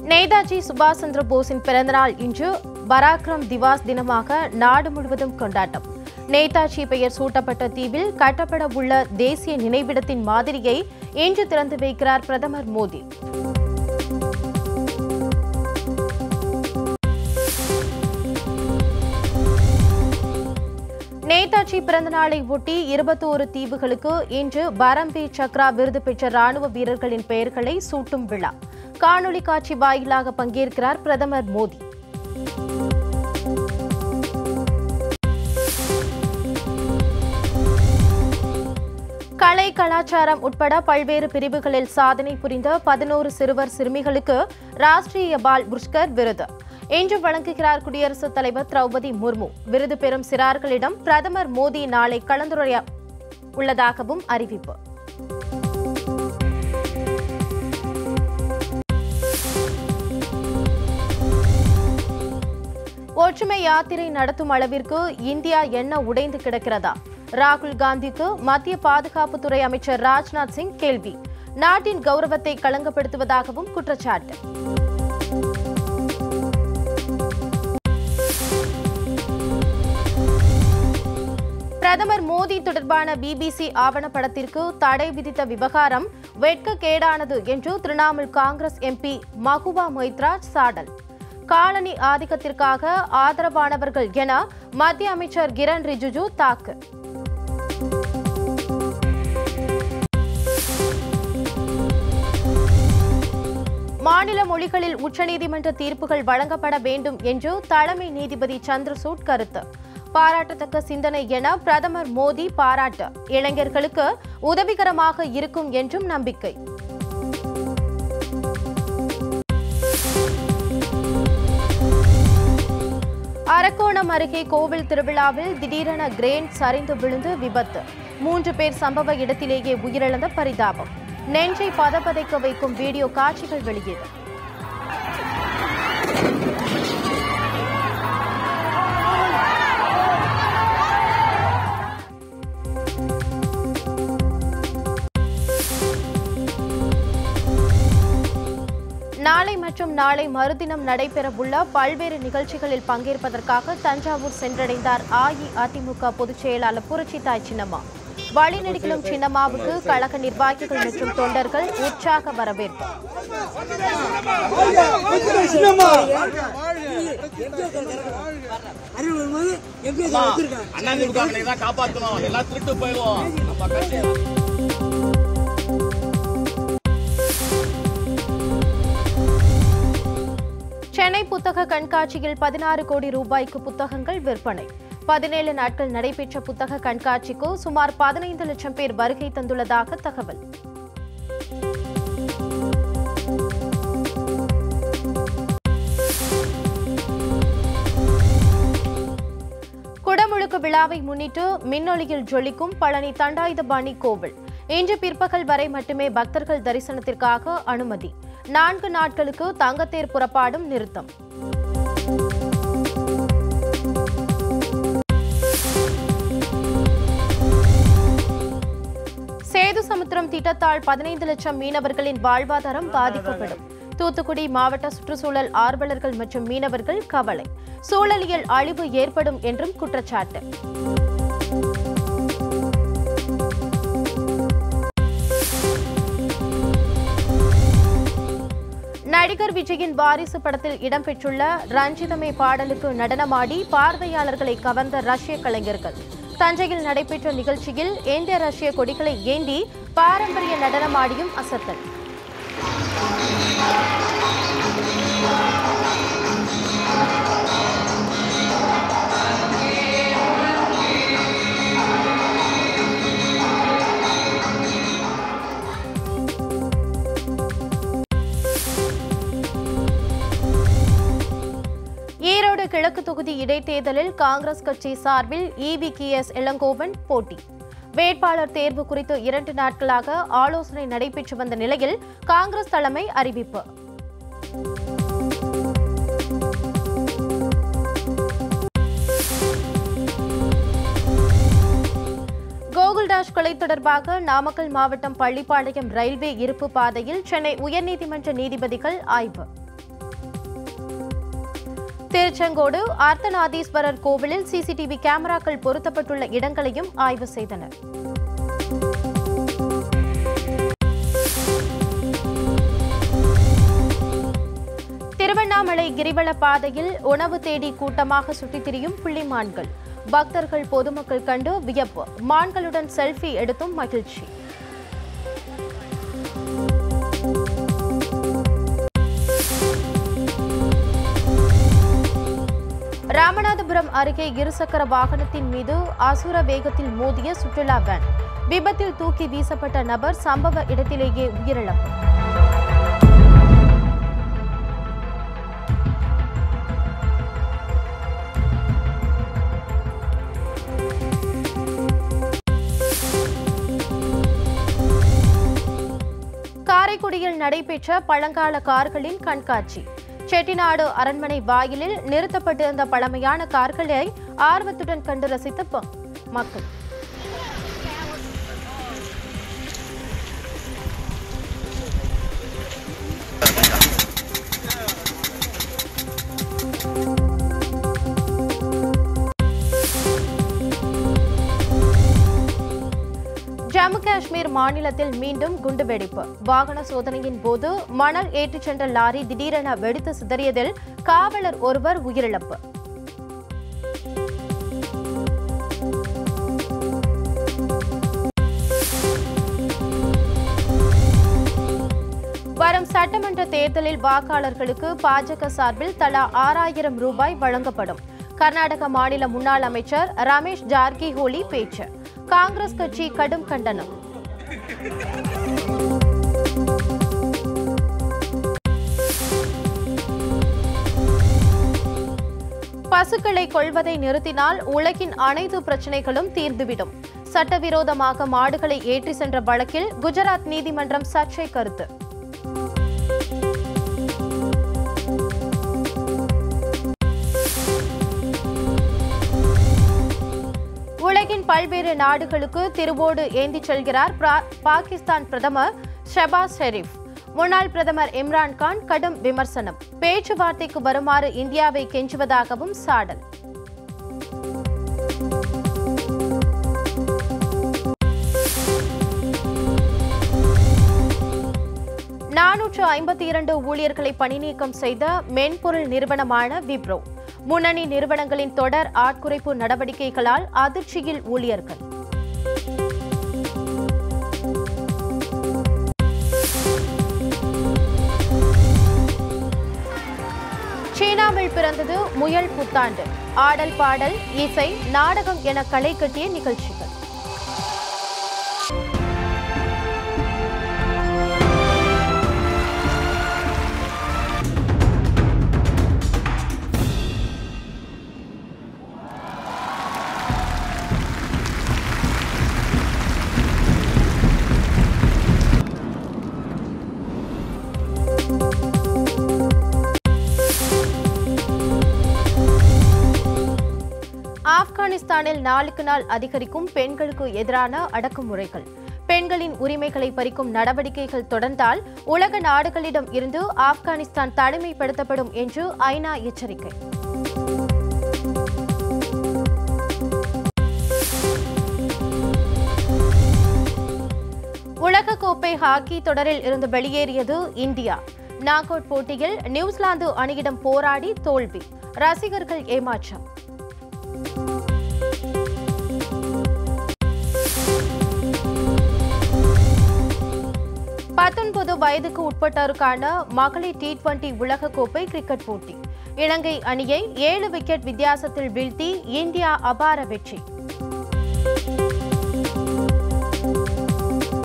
நேதாஜி சுபாஷ் சந்திர போஸின் பிறந்தநாள் இன்று பராக்ரம் திவாஸ் தினமாக நாடு முழுவதும் கொண்டாட்டம் நேதாஜி பெயர் சூட்டப்பட்ட தீவில் கட்டப்பட உள்ள தேசிய நினைவிடத்தின் மாதிரியை இன்று திறந்து வைக்கிறார் பிரதமர் மோடி நேதாஜி பிறந்தநாளை ஒட்டி இருபத்தோரு தீவுகளுக்கு இன்று பரம்பீர் சக்ரா விருது பெற்ற ராணுவ வீரர்களின் பெயர்களை சூட்டும் விழா காணொலி காட்சி வாயிலாக பங்கேற்கிறார் பிரதமர் மோடி கலை கலாச்சாரம் உட்பட பல்வேறு பிரிவுகளில் சாதனை புரிந்த பதினோரு சிறுவர் சிறுமிகளுக்கு ராஷ்டிரிய பால் புரஸ்கர் விருது இன்று வழங்குகிறார் குடியரசுத் தலைவர் திரௌபதி முர்மு விருது பெறும் சிறார்களிடம் பிரதமர் மோடி நாளை கலந்துரையா உள்ளதாகவும் அறிவிப்பு ஒற்றுமை யாத்திரை நடத்தும் அளவிற்கு இந்தியா என்ன உடைந்து கிடக்கிறதா ராகுல் காந்திக்கு மத்திய பாதுகாப்புத்துறை அமைச்சர் ராஜ்நாத் சிங் கேள்வி நாட்டின் கௌரவத்தை களங்கப்படுத்துவதாகவும் குற்றச்சாட்டு பிரதமர் மோடி தொடர்பான பிபிசி ஆவணப்படத்திற்கு தடை விதித்த விவகாரம் வெட்கக்கேடானது என்று திரிணாமுல் காங்கிரஸ் எம்பி மகுவா மொய்த்ராஜ் சாடல் காலனி ஆதிக்கத்திற்காக ஆதரவானவர்கள் என மத்திய அமைச்சர் கிரண் ரிஜிஜு தாக்கு மாநில மொழிகளில் உச்சநீதிமன்ற தீர்ப்புகள் வழங்கப்பட வேண்டும் என்று தலைமை நீதிபதி சந்திரசூட் கருத்து பாராட்டத்தக்க சிந்தனை என பிரதமர் மோடி பாராட்டு இளைஞர்களுக்கு உதவிகரமாக இருக்கும் என்றும் நம்பிக்கை அரக்கோணம் அருகே கோவில் திருவிழாவில் திடீரென கிரேன் சரிந்து விழுந்து விபத்து மூன்று பேர் சம்பவ இடத்திலேயே உயிரிழந்த பரிதாபம் நெஞ்சை பதபதைக்க வைக்கும் வீடியோ காட்சிகள் வெளியீடு நாளை மற்றும் நாளை மறுதினம் நடைபெறவுள்ள பல்வேறு நிகழ்ச்சிகளில் பங்கேற்பதற்காக தஞ்சாவூர் சென்றடைந்தார் அஇஅதிமுக பொதுச் செயலாளர் புரட்சித்தாய் சின்னம்மா வழிநெடுகிலும் சின்னம்மாவுக்கு கழக நிர்வாகிகள் மற்றும் தொண்டர்கள் உற்சாக வரவேற்பு அண்ணாதிமுக தான் காப்பாத்தணும் எல்லாம் திருட்டு போயிடுவோம் நம்ம கட்சி சென்னை புத்தக கண்காட்சியில் பதினாறு கோடி ரூபாய்க்கு புத்தகங்கள் விற்பனை பதினேழு நாட்கள் நடைபெற்ற புத்தக கண்காட்சிக்கு சுமார் பதினைந்து லட்சம் பேர் வருகை தந்துள்ளதாக தகவல் குடமுழுக்கு விழாவை முன்னிட்டு மின்னொளியில் ஜொலிக்கும் பழனி தண்டாயுதபாணி கோவில் இன்று பிற்பகல் வரை மட்டுமே பக்தர்கள் தரிசனத்திற்காக அனுமதி நான்கு நாட்களுக்கு தங்கத்தேர் புறப்பாடும் நிறுத்தம் சேது சமுத்திரம் திட்டத்தால் பதினைந்து லட்சம் மீனவர்களின் வாழ்வாதாரம் பாதிக்கப்படும் தூத்துக்குடி மாவட்ட சுற்றுச்சூழல் ஆர்வலர்கள் மற்றும் மீனவர்கள் கவலை சூழலியல் அழிவு ஏற்படும் என்றும் குற்றச்சாட்டு நடிகர் விஜயின் வாரிசு படத்தில் இடம்பெற்றுள்ள ரஞ்சிதமே பாடலுக்கு நடனமாடி பார்வையாளர்களை கவர்ந்த ரஷ்ய கலைஞர்கள் தஞ்சையில் நடைபெற்ற நிகழ்ச்சியில் இந்திய ரஷ்ய கொடிகளை ஏந்தி பாரம்பரிய நடனமாடியும் அசத்தல் ஈரோடு கிழக்கு தொகுதி இடைத்தேர்தலில் காங்கிரஸ் கட்சி சார்பில் இவி கே எஸ் இளங்கோவன் போட்டி வேட்பாளர் தேர்வு குறித்து இரண்டு நாட்களாக ஆலோசனை நடைபெற்று வந்த நிலையில் காங்கிரஸ் தலைமை அறிவிப்பு கோகுல் டாஷ் கொலை தொடர்பாக நாமக்கல் மாவட்டம் பள்ளிப்பாளையம் ரயில்வே இருப்பு பாதையில் சென்னை உயர்நீதிமன்ற நீதிபதிகள் ஆய்வு திருச்செங்கோடு அர்த்தநாதீஸ்வரர் கோவிலில் சிசிடிவி கேமராக்கள் பொருத்தப்பட்டுள்ள இடங்களையும் ஆய்வு செய்தனர் திருவண்ணாமலை கிரிவல பாதையில் உணவு தேடி கூட்டமாக சுற்றித் திரியும் புள்ளிமான்கள் பக்தர்கள் பொதுமக்கள் கண்டு வியப்பு மான்களுடன் செல்ஃபி எடுத்தும் மகிழ்ச்சி ராமநாதபுரம் அருகே இருசக்கர வாகனத்தின் மீது அசுர வேகத்தில் மோதிய சுற்றுலா வேன் விபத்தில் தூக்கி வீசப்பட்ட நபர் சம்பவ இடத்திலேயே உயிரிழப்பு காரைக்குடியில் நடைபெற்ற பழங்கால கார்களின் கண்காட்சி செட்டிநாடு அரண்மனை வாயிலில் நிறுத்தப்பட்டிருந்த பழமையான கார்களை ஆர்வத்துடன் கண்டு ரசித்த ப- மக்கள் ஜம்மு காஷ்மீர் மாநிலத்தில் மீண்டும் குண்டுவெடிப்பு வாகன சோதனையின் போது மணல் ஏற்றிச் சென்ற லாரி திடீரென வெடித்து சிதறியதில் காவலர் ஒருவர் உயிரிழப்பு வரும் சட்டமன்ற தேர்தலில் வாக்காளர்களுக்கு பாஜக சார்பில் தலா ஆறாயிரம் ரூபாய் வழங்கப்படும் கர்நாடக மாநில முன்னாள் அமைச்சர் ரமேஷ் ஜார்கிஹோலி பேச்சு காங்கிரஸ் கட்சி கடும் கண்டனம் பசுக்களை கொள்வதை நிறுத்தினால் உலகின் அனைத்து பிரச்சனைகளும் தீர்ந்துவிடும் சட்டவிரோதமாக மாடுகளை ஏற்றி சென்ற வழக்கில் குஜராத் நீதிமன்றம் சர்ச்சை கருத்து உலகின் பல்வேறு நாடுகளுக்கு திருவோடு ஏந்திச் செல்கிறார் பிரா- பாகிஸ்தான் பிரதமர் ஷபாஸ் ஷெரீப் முன்னாள் பிரதமர் இம்ரான் கான் கடும் விமர்சனம் பேச்சுவார்த்தைக்கு வருமாறு இந்தியாவை கெஞ்சுவதாகவும் சாடல் நானூற்று ஐம்பத்தி இரண்டு ஊழியர்களை பணிநீக்கம் செய்த மென்பொருள் நிறுவனமான விப்ரோ முன்னணி நிறுவனங்களின் தொடர் ஆட்குறைப்பு நடவடிக்கைகளால் அதிர்ச்சியில் ஊழியர்கள் சீனாவில் பிறந்தது முயல் புத்தாண்டு ஆடல் பாடல் இசை நாடகம் என களை கட்டிய நிகழ்ச்சிகள் ஆப்கானிஸ்தானில் நாளுக்கு நாள் அதிகரிக்கும் பெண்களுக்கு எதிரான அடக்குமுறைகள் பெண்களின் உரிமைகளை பறிக்கும் நடவடிக்கைகள் தொடர்ந்தால் உலக நாடுகளிடம் இருந்து ஆப்கானிஸ்தான் தனிமைப்படுத்தப்படும் என்று ஐநா எச்சரிக்கை உலகக்கோப்பை ஹாக்கி தொடரில் இருந்து வெளியேறியது இந்தியா நாக் அவுட் போட்டியில் நியூசிலாந்து அணியிடம் போராடி தோல்வி ரசிகர்கள் ஏமாற்றம் பத்தொன்பது வயதுக்கு உட்பட்டோருக்கான மகளிர் டி டுவெண்டி உலகக்கோப்பை கிரிக்கெட் போட்டி இலங்கை அணியை ஏழு விக்கெட் வித்தியாசத்தில் வீழ்த்தி இந்தியா அபார வெற்றி